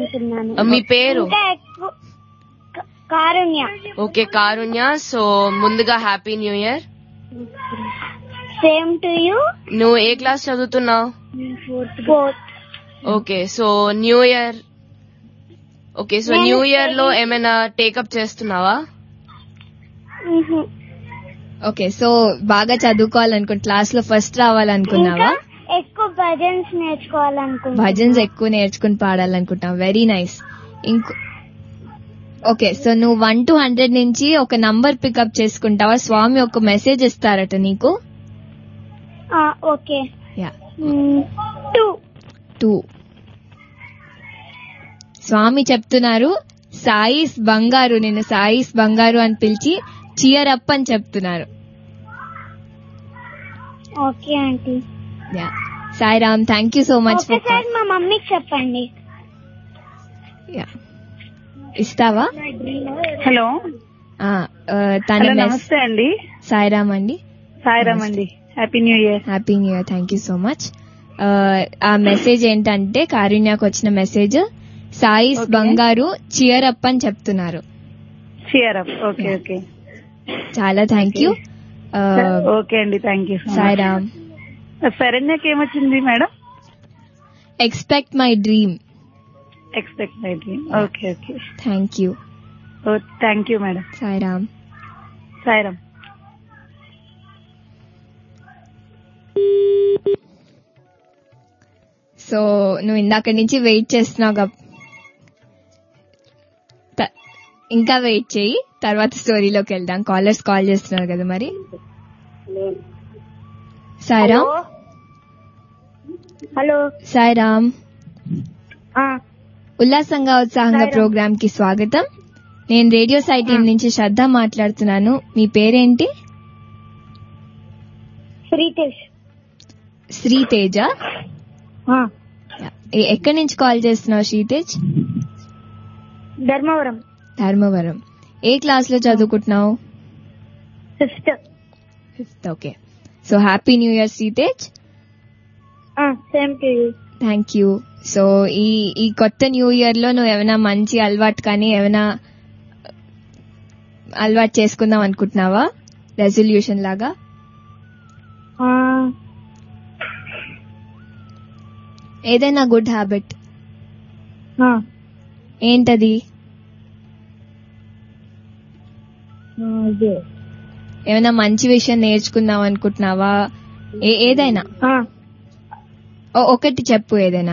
అనుకుంటున్నాను ఆ, మీ పేరు ఇంకా ఎక్కువ క- కారుణ్య ఓకే కారుణ్య సో ముందుగా happy new year same to you నువ్వు ఏ క్లాస్ చదువుతున్నావు fourth okay so new year okay so నేను న్యూ ఇయర్ లో study- ఏమైనా టేకప్ చేస్తున్నావా ఓకే సో బాగా చదువుకోవాలనుకుంటు క్లాస్ లో ఫస్ట్ ఇంకా రావాలనుకున్నావా ఎక్కువ భజన్స్ నేర్చుకోవాలనుకుంటున్నా భజన్స్ ఎక్కువ నేర్చుకుని పాడాలనుకుంటాం వెరీ నైస్ ఇంకో ఓకే సో నువ్వు వన్ టు హండ్రెడ్ నుంచి ఒక నంబర్ పికప్ చేసుకుంటావా స్వామి ఒక మెసేజ్ ఇస్తారట నీకు ఆ, okay ya two two Swami చెప్తున్నారు సాయిస్ బంగారు నేను సాయిస్ బంగారు అని పిలిచి చియర్ అప్ అని చెప్తున్నారు okay aunty ya Sairam thank you so much for ఒకసారి మా మమ్మీకి చెప్పండి యా ఇస్తావా హలో ఆ, ఆ, తన హలో మెస్ నమస్తే అండి సాయిరామ్ అండి సాయిరామ్ అండి happy new year happy new year thank you so much ఆ మెసేజ్ ఏంటంటే కారుణ్యకు వచ్చిన మెసేజ్ సాయిస్ Okay. బంగారు చియర్ అప్ అని చెప్తున్నారు షియర్ అప్ ఓకే ఓకే చాలా థ్యాంక్ యూ ఓకే అండి థ్యాంక్ యూ సాయిరామ్ శరణ్యకి ఏమొచ్చింది madam expect my dream expect okay okay thank you thank you madam Sairam Sairam so నువ్వు ఇందాక నుంచి వెయిట్ చేస్తున్నావు గప్ త- ఇంకా వెయిట్ చేయి తర్వాత స్టోరీలోకి వెళ్దాం కాలర్స్ కాల్ చేస్తున్నారు కదా మరి సాయిరామ్ హలో సాయిరామ్ ఆ, ఉల్లాసంగా ఉత్సాహంగా సాయిరామ్. ప్రోగ్రామ్ కి స్వాగతం నేను రేడియో సై టీం నుంచి శ్రద్ధ మాట్లాడుతున్నాను మీ పేరేంటి శ్రీతేష్ శ్రీతేజ ఆ, ఎ- ఎక్కడి నుంచి కాల్ చేస్తున్నావు శ్రీతేజ్ ధర్మవరం ధర్మవరం ఏ క్లాస్ లో చదువుకుంటున్నావు fifth fifth okay so happy new year Sritej same to you thank you so ఈ ఈ కొత్త న్యూ ఇయర్ లో నువ్వు ఏమైనా మంచి అలవాటు కానీ ఏమైనా అలవాటు చేసుకుందాం అనుకుంటున్నావా రెజల్యూషన్ లాగా ఏదైనా గుడ్ హ్యాబిట్ ఏంటది ఏమైనా మంచి విషయం నేర్చుకుందాం అనుకుంటున్నావా ఏ- ఏదైనా ఓ- ఒకటి చెప్పు ఏదైనా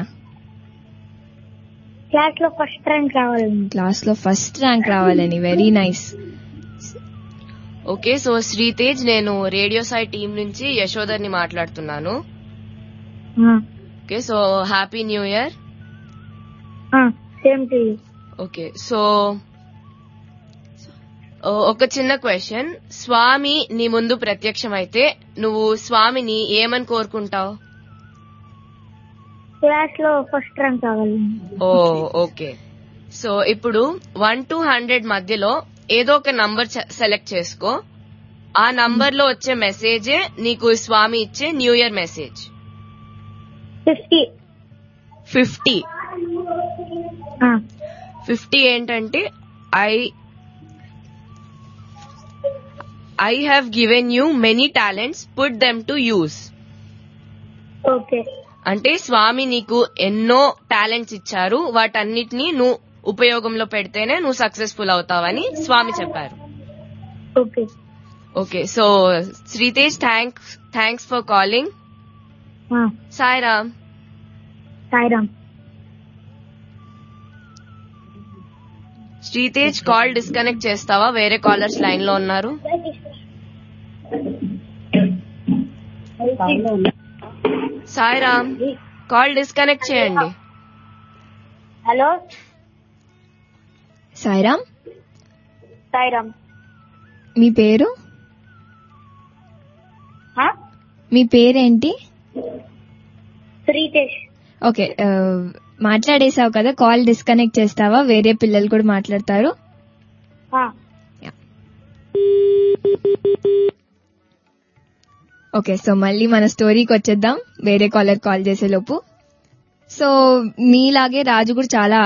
క్లాస్ లో ఫస్ట్ ర్యాంక్ రావాలండి క్లాస్ లో ఫస్ట్ ర్యాంక్ రావాలని very nice okay so Sritej నేను రేడియో సాయి టీం నుంచి యశోదర్ని మాట్లాడుతున్నాను okay so happy new year same to you okay so ఓ, ఒక చిన్న క్వశ్చన్ స్వామి నీ ముందు ప్రత్యక్షమైతే నువ్వు స్వామిని ఏమని కోరుకుంటావు క్లాస్ లో ఫస్ట్ ర్యాంక్ రావాలండి ఓ ఓకే సో ఇప్పుడు వన్ టు హండ్రెడ్ మధ్యలో ఏదో ఒక నంబర్ సెలెక్ట్ చేసుకో ఆ నంబర్ లో వచ్చే మెసేజే నీకు స్వామి ఇచ్చే new year message fifty fifty fifty ఏంటంటే I I have given you many talents put them to use okay అంటే స్వామి నీకు ఎన్నో టాలెంట్స్ ఇచ్చారు వాటన్నిటిని నువ్వు ఉపయోగంలో పెడితేనే నువ్వు సక్సెస్ఫుల్ అవుతావని స్వామి చెప్పారు okay okay so Sritej thanks thanks for calling Sairam Sairam Sritej call disconnect చేస్తావా వేరే కాలర్స్ లైన్ లో ఉన్నారు సాయిరామ్ కాల్ డిస్కనెక్ట్ చేయండి హలో సాయిరామ్ సాయిరామ్ మీ పేరు మీ పేరేంటి శ్రీతేష్ ఓకే ఆ, మాట్లాడేసావు కదా కాల్ డిస్కనెక్ట్ చేస్తావా వేరే పిల్లలు కూడా మాట్లాడతారు ఓకే సో మళ్ళీ మన స్టోరీకి వచ్చేద్దాం వేరే కాలర్ కాల్ చేసే లోపు సో మీలాగే రాజు కూడా చాలా